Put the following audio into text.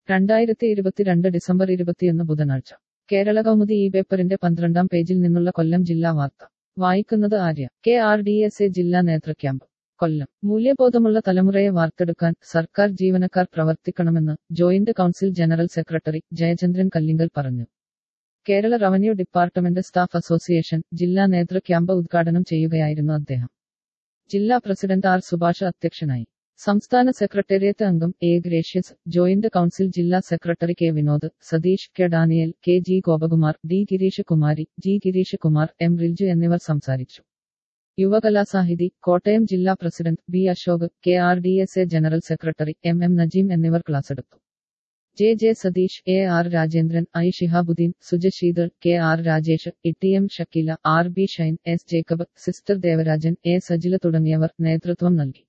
രണ്ടായിരത്തി ഇരുപത്തിരണ്ട് ഡിസംബർ ഇരുപത്തിയൊന്ന് ബുധനാഴ്ച കേരള കൗമുദി ഈ പേപ്പറിന്റെ പന്ത്രണ്ടാം പേജിൽ നിന്നുള്ള കൊല്ലം ജില്ലാ വാർത്ത വായിക്കുന്നത് Arya K R D S A ജില്ലാ നേതൃ ക്യാമ്പ് കൊല്ലം മൂല്യബോധമുള്ള തലമുറയെ വാർത്തെടുക്കാൻ സർക്കാർ ജീവനക്കാർ പ്രവർത്തിക്കണമെന്ന് joint council general secretary Jayachandran Kallingal പറഞ്ഞു Kerala revenue department staff association ജില്ലാ നേതൃ ക്യാമ്പ് ഉദ്ഘാടനം ചെയ്യുകയായിരുന്നു അദ്ദേഹം ജില്ലാ പ്രസിഡന്റ് ആർ സുഭാഷ് അധ്യക്ഷനായി സംസ്ഥാന സെക്രട്ടേറിയറ്റ് അംഗം എ ഗ്രേഷ്യസ് ജോയിന്റ് കൗൺസിൽ ജില്ലാ secretary K Vinod Satheesh K Daniel K G Gopakumar D Girish Kumari G Girish Kumar M Rilju എന്നിവർ സംസാരിച്ചു യുവകലാസാഹിതി കോട്ടയം ജില്ലാ president B Ashok K R D S A general secretary M M Najeem എന്നിവർ ക്ലാസ്സെടുത്തു J J Satheesh A R Rajendran I Shihabuddin Suja Sheethal K R Rajesh E M Shakeela R B Shine S Jacob sister Devarajan A Sajila തുടങ്ങിയവർ നേതൃത്വം നൽകി